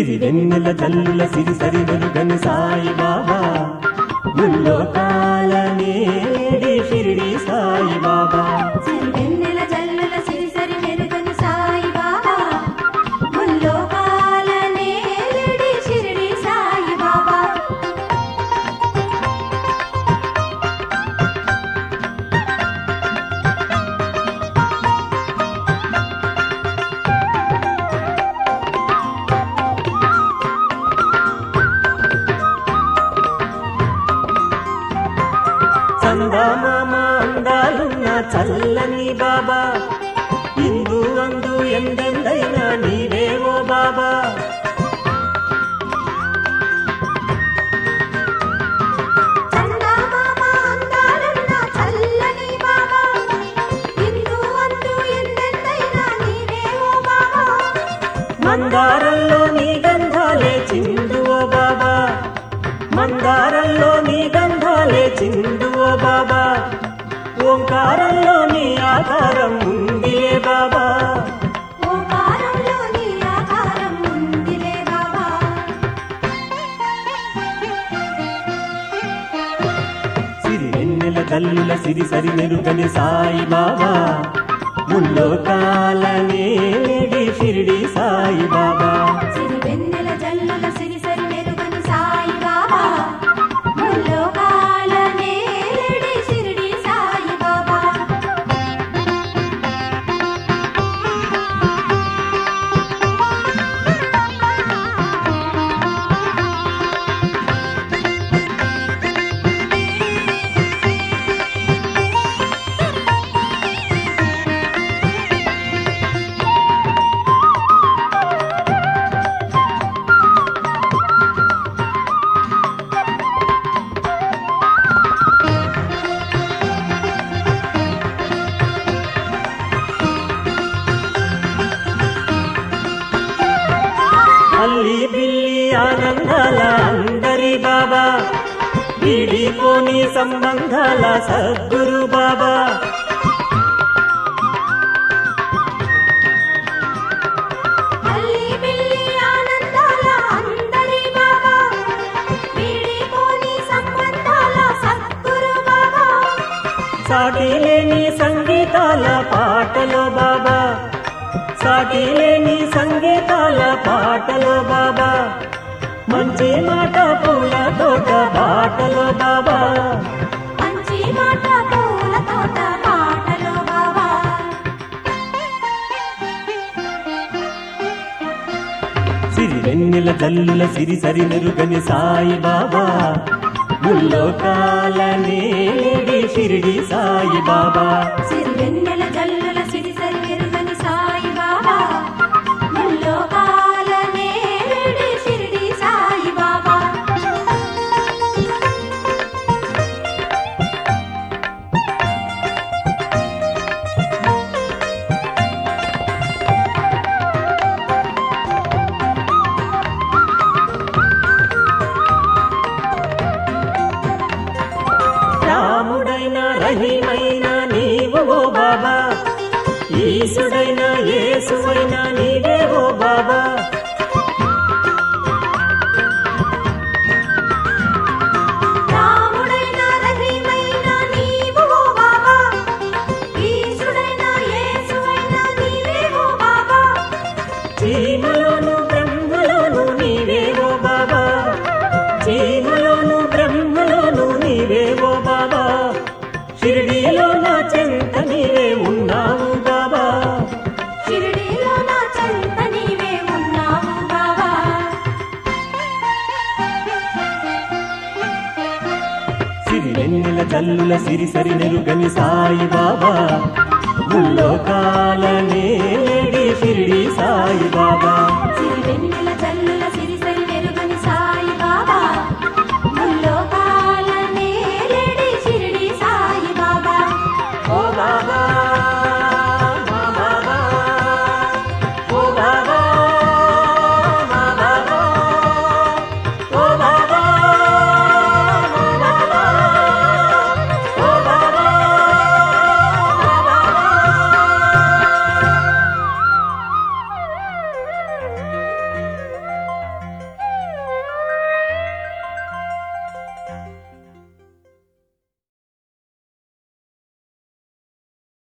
సిరి వెన్నెల జల్లుల సిరి సరి వెలుగని సాయి బాబా ముల్లోకాల నేడి షిరిడి సాయి బాబా సిరివెన్నెల జల్లుల సిరిసరి మెరుగని సాయి బాబా ముల్లోకాల నేలడి షిరిడి సాయి బాబా చందమామ అందాలున్న చల్లని బాబా ఇందు అందు ఎందెందైనా నీవేవో బాబా చందమామ అందాలున్న చల్లని బాబా ఇందు అందు ఎందెందైనా నీవేవో బాబా మందారంలో నీ గంధాలే చిందువో బాబా మందారంలో నీ గంధాలే చిందువో బాబా ఓంకారంలో నీ ఆకారం ఉందిలే బాబా ఓంకారంలో నీ ఆకారం ఉందిలే బాబా సిరి వెన్నెల కల్లుల సిరి సరి మెరుగని సాయి బాబా ముల్లోకాల నేడి షిరిడి సాయి బాబా సిరివెన్నెల జల్లుల సిరిసరి మెరుగని సాయి బాబా ముల్లోకాల నేలడి షిరిడి సాయి బాబా అల్లి బిల్లి ఆనందాల అందరి బాబా విడిపోని సంబంధాల సద్గురు బాబా అల్లి బిల్లి ఆనందాల అందరి బాబా వీడిపోని సంబంధాల సద్గురు బాబా సాటి లేని సంగీతాల పాటలో బాబా సాటి లేని సంగీతాల పాటలో బాబా మంచి మాట పూల తోట బాటలో బాబా మంచి మాట పూల తోట పాటలో బాబా సిరి వెన్నెల జల్లుల సిరి సరి మెరుగని సాయి బాబా ముల్లోకాల నేడి షిరిడి సాయి బాబా సిరివెన్నెల జల్లుల సిరిసరి మెరుగని సాయి బాబా ముల్లోకాల నేలడి షిరిడి సాయి బాబా రాముడైన రహీమైన నీవు ఓ బాబా ఈశుడైన యేసువైన నీవే ఓ బాబా రాముడైన రహీమైన నీవు ఓ బాబా ఈశుడైన యేసువైన నీవే ఓ బాబా చీమలోను బ్రహ్మలోను నీవే ఓ బాబా చీమలోను బ్రహ్మలోను నీవే ఓ బాబా షిరిడీలో నా చెంత నీవే ఉన్నావు బాబా షిరిడీలో నా చెంత నీవే ఉన్నావు బాబా సిరి వెన్నెల జల్లుల సిరి సరి నెరుగని సాయి బాబా ముల్లోకాల నేడి షిరిడి సాయి బాబా